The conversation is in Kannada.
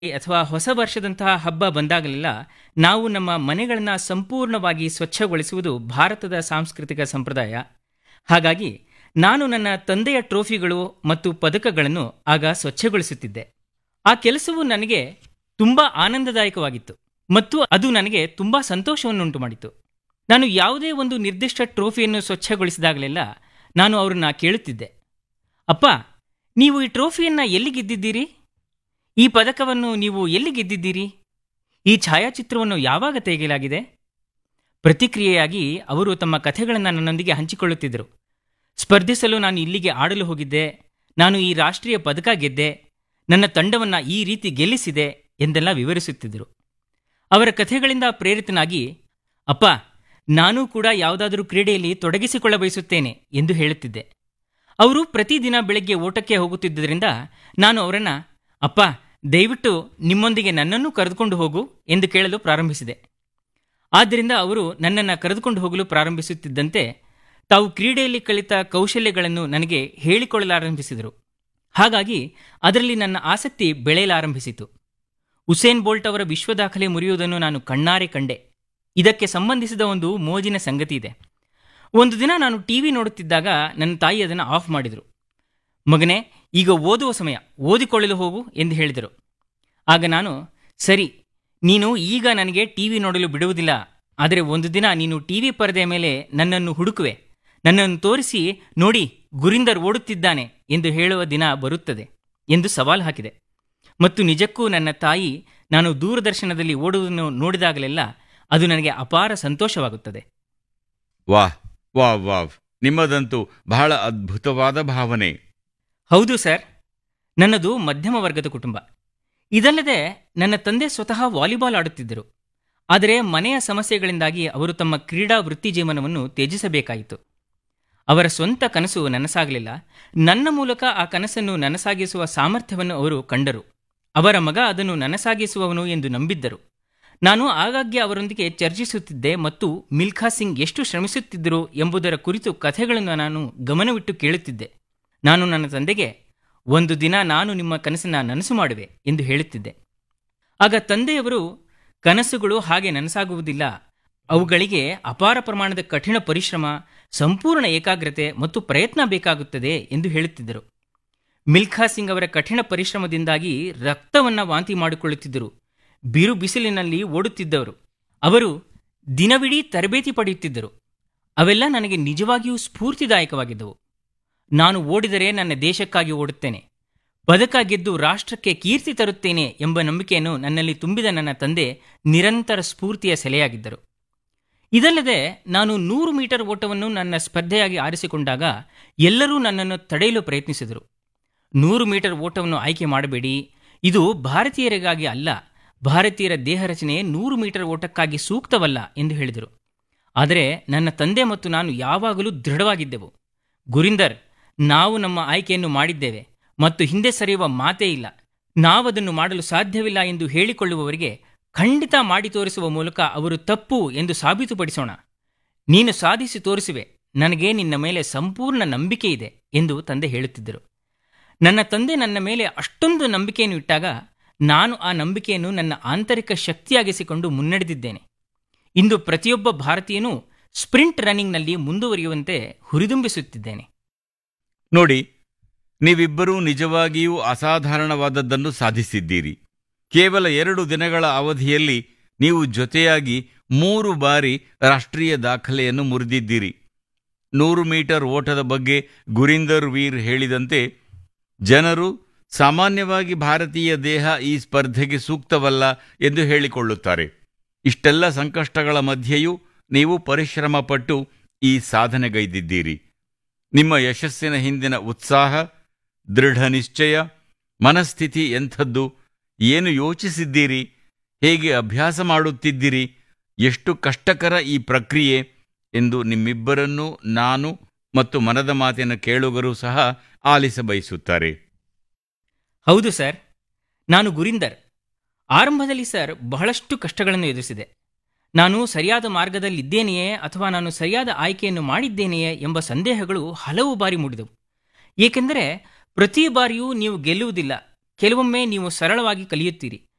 ಅಥವಾ ಹೊಸ ವರ್ಷದಂತಹ ಹಬ್ಬ ಬಂದಾಗಲೆಲ್ಲ ನಾವು ನಮ್ಮ ಮನೆಗಳನ್ನು ಸಂಪೂರ್ಣವಾಗಿ ಸ್ವಚ್ಛಗೊಳಿಸುವುದು ಭಾರತದ ಸಾಂಸ್ಕೃತಿಕ ಸಂಪ್ರದಾಯ ಹಾಗಾಗಿ ನಾನು ನನ್ನ ತಂದೆಯ ಟ್ರೋಫಿಗಳು ಮತ್ತು ಪದಕಗಳನ್ನು ಆಗ ಸ್ವಚ್ಛಗೊಳಿಸುತ್ತಿದ್ದೆ ಆ ಕೆಲಸವು ನನಗೆ ತುಂಬಾ ಆನಂದದಾಯಕವಾಗಿತ್ತು ಮತ್ತು ಅದು ನನಗೆ ತುಂಬಾ ಸಂತೋಷವನ್ನುಂಟು ಮಾಡಿತು ನಾನು ಯಾವುದೇ ಒಂದು ನಿರ್ದಿಷ್ಟ ಟ್ರೋಫಿಯನ್ನು ಸ್ವಚ್ಛಗೊಳಿಸಿದಾಗಲೆಲ್ಲ ನಾನು ಅವರನ್ನ ಕೇಳುತ್ತಿದ್ದೆ ಅಪ್ಪ ನೀವು ಈ ಟ್ರೋಫಿಯನ್ನ ಎಲ್ಲಿ ಗೆದ್ದಿದ್ದೀರಿ ಈ ಪದಕವನ್ನು ನೀವು ಎಲ್ಲಿ ಗೆದ್ದಿದ್ದೀರಿ ಈ ಛಾಯಾಚಿತ್ರವನ್ನು ಯಾವಾಗ ತೆಗೆಯಲಾಗಿದೆ ಪ್ರತಿಕ್ರಿಯೆಯಾಗಿ ಅವರು ತಮ್ಮ ಕಥೆಗಳನ್ನು ನನ್ನೊಂದಿಗೆ ಹಂಚಿಕೊಳ್ಳುತ್ತಿದ್ದರು ಸ್ಪರ್ಧಿಸಲು ನಾನು ಇಲ್ಲಿಗೆ ಆಡಲು ಹೋಗಿದ್ದೆ ನಾನು ಈ ರಾಷ್ಟ್ರೀಯ ಪದಕ ಗೆದ್ದೆ ನನ್ನ ತಂಡವನ್ನು ಈ ರೀತಿ ಗೆಲ್ಲಿಸಿದೆ ಎಂದೆಲ್ಲ ವಿವರಿಸುತ್ತಿದ್ದರು ಅವರ ಕಥೆಗಳಿಂದ ಪ್ರೇರಿತನಾಗಿ ಅಪ್ಪ ನಾನೂ ಕೂಡ ಯಾವುದಾದರೂ ಕ್ರೀಡೆಯಲ್ಲಿ ತೊಡಗಿಸಿಕೊಳ್ಳ ಬಯಸುತ್ತೇನೆ ಎಂದು ಹೇಳುತ್ತಿದ್ದೆ ಅವರು ಪ್ರತಿದಿನ ಬೆಳಗ್ಗೆ ಓಟಕ್ಕೆ ಹೋಗುತ್ತಿದ್ದರಿಂದ ನಾನು ಅವರನ್ನ ಅಪ್ಪ ದಯವಿಟ್ಟು ನಿಮ್ಮೊಂದಿಗೆ ನನ್ನನ್ನು ಕರೆದುಕೊಂಡು ಹೋಗು ಎಂದು ಕೇಳಲು ಪ್ರಾರಂಭಿಸಿದೆ ಆದ್ದರಿಂದ ಅವರು ನನ್ನನ್ನು ಕರೆದುಕೊಂಡು ಹೋಗಲು ಪ್ರಾರಂಭಿಸುತ್ತಿದ್ದಂತೆ ತಾವು ಕ್ರೀಡೆಯಲ್ಲಿ ಕಲಿತ ಕೌಶಲ್ಯಗಳನ್ನು ನನಗೆ ಹೇಳಿಕೊಳ್ಳಲಾರಂಭಿಸಿದರು ಹಾಗಾಗಿ ಅದರಲ್ಲಿ ನನ್ನ ಆಸಕ್ತಿ ಬೆಳೆಯಲಾರಂಭಿಸಿತು ಉಸೇನ್ ಬೋಲ್ಟ್ ಅವರ ವಿಶ್ವ ದಾಖಲೆ ಮುರಿಯುವುದನ್ನು ನಾನು ಕಣ್ಣಾರೆ ಕಂಡೆ ಇದಕ್ಕೆ ಸಂಬಂಧಿಸಿದ ಒಂದು ಮೋಜಿನ ಸಂಗತಿ ಇದೆ ಒಂದು ದಿನ ನಾನು ಟಿವಿ ನೋಡುತ್ತಿದ್ದಾಗ ನನ್ನ ತಾಯಿ ಅದನ್ನು ಆಫ್ ಮಾಡಿದರು ಮಗನೇ ಈಗ ಓದುವ ಸಮಯ ಓದಿಕೊಳ್ಳಲು ಹೋಗು ಎಂದು ಹೇಳಿದರು ಆಗ ನಾನು ಸರಿ ನೀನು ಈಗ ನನಗೆ ಟಿವಿ ನೋಡಲು ಬಿಡುವುದಿಲ್ಲ ಆದರೆ ಒಂದು ದಿನ ನೀನು ಟಿವಿ ಪರದೆಯ ಮೇಲೆ ನನ್ನನ್ನು ಹುಡುಕುವೆ ನನ್ನನ್ನು ತೋರಿಸಿ ನೋಡಿ ಗುರಿಂದರ್ ಓಡುತ್ತಿದ್ದಾನೆ ಎಂದು ಹೇಳುವ ದಿನ ಬರುತ್ತದೆ ಎಂದು ಸವಾಲು ಹಾಕಿದೆ ಮತ್ತು ನಿಜಕ್ಕೂ ನನ್ನ ತಾಯಿ ನಾನು ದೂರದರ್ಶನದಲ್ಲಿ ಓಡುವುದನ್ನು ನೋಡಿದಾಗಲೆಲ್ಲ ಅದು ನನಗೆ ಅಪಾರ ಸಂತೋಷವಾಗುತ್ತದೆ ವಾಹ್ ವಾವ್ ವಾವ್ ನಿಮ್ಮದಂತೂ ಬಹಳ ಅದ್ಭುತವಾದ ಭಾವನೆ ಹೌದು ಸರ್ ನನ್ನದು ಮಧ್ಯಮ ವರ್ಗದ ಕುಟುಂಬ ಇದಲ್ಲದೆ ನನ್ನ ತಂದೆ ಸ್ವತಃ ವಾಲಿಬಾಲ್ ಆಡುತ್ತಿದ್ದರು ಆದರೆ ಮನೆಯ ಸಮಸ್ಯೆಗಳಿಂದಾಗಿ ಅವರು ತಮ್ಮ ಕ್ರೀಡಾ ವೃತ್ತಿ ಜೀವನವನ್ನು ತ್ಯಜಿಸಬೇಕಾಯಿತು ಅವರ ಸ್ವಂತ ಕನಸು ನನಸಾಗಲಿಲ್ಲ ನನ್ನ ಮೂಲಕ ಆ ಕನಸನ್ನು ನನಸಾಗಿಸುವ ಸಾಮರ್ಥ್ಯವನ್ನು ಅವರು ಕಂಡರು ಅವರ ಮಗ ಅದನ್ನು ನನಸಾಗಿಸುವವನು ಎಂದು ನಂಬಿದ್ದರು ನಾನು ಆಗಾಗ್ಗೆ ಅವರೊಂದಿಗೆ ಚರ್ಚಿಸುತ್ತಿದ್ದೆ ಮತ್ತು ಮಿಲ್ಖಾ ಸಿಂಗ್ ಎಷ್ಟು ಶ್ರಮಿಸುತ್ತಿದ್ದರು ಎಂಬುದರ ಕುರಿತು ಕಥೆಗಳನ್ನು ನಾನು ಗಮನವಿಟ್ಟು ಕೇಳುತ್ತಿದ್ದೆ ನಾನು ನನ್ನ ತಂದೆಗೆ ಒಂದು ದಿನ ನಾನು ನಿಮ್ಮ ಕನಸನ್ನ ನನಸು ಮಾಡುವೆ ಎಂದು ಹೇಳುತ್ತಿದ್ದೆ ಆಗ ತಂದೆಯವರು ಕನಸುಗಳು ಹಾಗೆ ನನಸಾಗುವುದಿಲ್ಲ ಅವುಗಳಿಗೆ ಅಪಾರ ಪ್ರಮಾಣದ ಕಠಿಣ ಪರಿಶ್ರಮ ಸಂಪೂರ್ಣ ಏಕಾಗ್ರತೆ ಮತ್ತು ಪ್ರಯತ್ನ ಬೇಕಾಗುತ್ತದೆ ಎಂದು ಹೇಳುತ್ತಿದ್ದರು ಮಿಲ್ಖಾ ಸಿಂಗ್ ಅವರ ಕಠಿಣ ಪರಿಶ್ರಮದಿಂದಾಗಿ ರಕ್ತವನ್ನ ವಾಂತಿ ಮಾಡಿಕೊಳ್ಳುತ್ತಿದ್ದರು ಬಿರು ಬಿಸಿಲಿನಲ್ಲಿ ಓಡುತ್ತಿದ್ದವರು ಅವರು ದಿನವಿಡೀ ತರಬೇತಿ ಪಡೆಯುತ್ತಿದ್ದರು ಅವೆಲ್ಲ ನನಗೆ ನಿಜವಾಗಿಯೂ ಸ್ಫೂರ್ತಿದಾಯಕವಾಗಿದ್ದವು ನಾನು ಓಡಿದರೆ ನನ್ನ ದೇಶಕ್ಕಾಗಿ ಓಡುತ್ತೇನೆ ಪದಕ ಗೆದ್ದು ರಾಷ್ಟ್ರಕ್ಕೆ ಕೀರ್ತಿ ತರುತ್ತೇನೆ ಎಂಬ ನಂಬಿಕೆಯನ್ನು ನನ್ನಲ್ಲಿ ತುಂಬಿದ ನನ್ನ ತಂದೆ ನಿರಂತರ ಸ್ಫೂರ್ತಿಯ ಸೆಲೆಯಾಗಿದ್ದರು ಇದಲ್ಲದೆ ನಾನು ನೂರು ಮೀಟರ್ ಓಟವನ್ನು ನನ್ನ ಸ್ಪರ್ಧೆಯಾಗಿ ಆರಿಸಿಕೊಂಡಾಗ ಎಲ್ಲರೂ ನನ್ನನ್ನು ತಡೆಯಲು ಪ್ರಯತ್ನಿಸಿದರು ನೂರು ಮೀಟರ್ ಓಟವನ್ನು ಆಯ್ಕೆ ಮಾಡಬೇಡಿ ಇದು ಭಾರತೀಯರಿಗಾಗಿ ಅಲ್ಲ ಭಾರತೀಯರ ದೇಹ ರಚನೆ ನೂರು ಮೀಟರ್ ಓಟಕ್ಕಾಗಿ ಸೂಕ್ತವಲ್ಲ ಎಂದು ಹೇಳಿದರು ಆದರೆ ನನ್ನ ತಂದೆ ಮತ್ತು ನಾನು ಯಾವಾಗಲೂ ದೃಢವಾಗಿದ್ದೆವು ಗುರಿಂದರ್ ನಾವು ನಮ್ಮ ಆಯ್ಕೆಯನ್ನು ಮಾಡಿದ್ದೇವೆ ಮತ್ತು ಹಿಂದೆ ಸರಿಯುವ ಮಾತೇ ಇಲ್ಲ ನಾವದನ್ನು ಮಾಡಲು ಸಾಧ್ಯವಿಲ್ಲ ಎಂದು ಹೇಳಿಕೊಳ್ಳುವವರಿಗೆ ಖಂಡಿತ ಮಾಡಿ ತೋರಿಸುವ ಮೂಲಕ ಅವರು ತಪ್ಪು ಎಂದು ಸಾಬೀತುಪಡಿಸೋಣ ನೀನು ಸಾಧಿಸಿ ತೋರಿಸುವೆ ನನಗೆ ನಿನ್ನ ಮೇಲೆ ಸಂಪೂರ್ಣ ನಂಬಿಕೆ ಇದೆ ಎಂದು ತಂದೆ ಹೇಳುತ್ತಿದ್ದರು ನನ್ನ ತಂದೆ ನನ್ನ ಮೇಲೆ ಅಷ್ಟೊಂದು ನಂಬಿಕೆಯನ್ನು ಇಟ್ಟಾಗ ನಾನು ಆ ನಂಬಿಕೆಯನ್ನು ನನ್ನ ಆಂತರಿಕ ಶಕ್ತಿಯಾಗಿಸಿಕೊಂಡು ಮುನ್ನಡೆದಿದ್ದೇನೆ ಇಂದು ಪ್ರತಿಯೊಬ್ಬ ಭಾರತೀಯನೂ ಸ್ಪ್ರಿಂಟ್ ರನ್ನಿಂಗ್ನಲ್ಲಿ ಮುಂದುವರಿಯುವಂತೆ ಹುರಿದುಂಬಿಸುತ್ತಿದ್ದೇನೆ ನೋಡಿ ನೀವಿಬ್ಬರೂ ನಿಜವಾಗಿಯೂ ಅಸಾಧಾರಣವಾದದ್ದನ್ನು ಸಾಧಿಸಿದ್ದೀರಿ ಕೇವಲ ಎರಡು ದಿನಗಳ ಅವಧಿಯಲ್ಲಿ ನೀವು ಜೊತೆಯಾಗಿ ಮೂರು ಬಾರಿ ರಾಷ್ಟ್ರೀಯ ದಾಖಲೆಯನ್ನು ಮುರಿದಿದ್ದೀರಿ ನೂರು ಮೀಟರ್ ಓಟದ ಬಗ್ಗೆ ಗುರಿಂದರ್ ವೀರ್ ಹೇಳಿದಂತೆ ಜನರು ಸಾಮಾನ್ಯವಾಗಿ ಭಾರತೀಯ ದೇಹ ಈ ಸ್ಪರ್ಧೆಗೆ ಸೂಕ್ತವಲ್ಲ ಎಂದು ಹೇಳಿಕೊಳ್ಳುತ್ತಾರೆ ಇಷ್ಟೆಲ್ಲ ಸಂಕಷ್ಟಗಳ ಮಧ್ಯೆಯೂ ನೀವು ಪರಿಶ್ರಮ ಪಟ್ಟು ಈ ಸಾಧನೆಗೈದಿದ್ದೀರಿ ನಿಮ್ಮ ಯಶಸ್ಸಿನ ಹಿಂದಿನ ಉತ್ಸಾಹ ದೃಢ ನಿಶ್ಚಯ ಮನಸ್ಥಿತಿ ಎಂಥದ್ದು ಏನು ಯೋಚಿಸಿದ್ದೀರಿ ಹೇಗೆ ಅಭ್ಯಾಸ ಮಾಡುತ್ತಿದ್ದೀರಿ ಎಷ್ಟು ಕಷ್ಟಕರ ಈ ಪ್ರಕ್ರಿಯೆ ಎಂದು ನಿಮ್ಮಿಬ್ಬರನ್ನೂ ನಾನು ಮತ್ತು ಮನದ ಮಾತಿನ ಕೇಳುಗರು ಸಹ ಆಲಿಸಬಯಸುತ್ತಾರೆ ಹೌದು ಸರ್ ನಾನು ಗುರಿಂದರ್ ಆರಂಭದಲ್ಲಿ ಸರ್ ಬಹಳಷ್ಟು ಕಷ್ಟಗಳನ್ನು ಎದುರಿಸಿದೆ ನಾನು ಸರಿಯಾದ ಮಾರ್ಗದಲ್ಲಿದ್ದೇನೆಯೇ ಅಥವಾ ನಾನು ಸರಿಯಾದ ಆಯ್ಕೆಯನ್ನು ಮಾಡಿದ್ದೇನೆಯೇ ಎಂಬ ಸಂದೇಹಗಳು ಹಲವು ಬಾರಿ ಮೂಡಿದವು ಏಕೆಂದರೆ ಪ್ರತಿ ಬಾರಿಯೂ ನೀವು ಗೆಲ್ಲುವುದಿಲ್ಲ ಕೆಲವೊಮ್ಮೆ ನೀವು ಸರಳವಾಗಿ ಕಲಿಯುತ್ತೀರಿ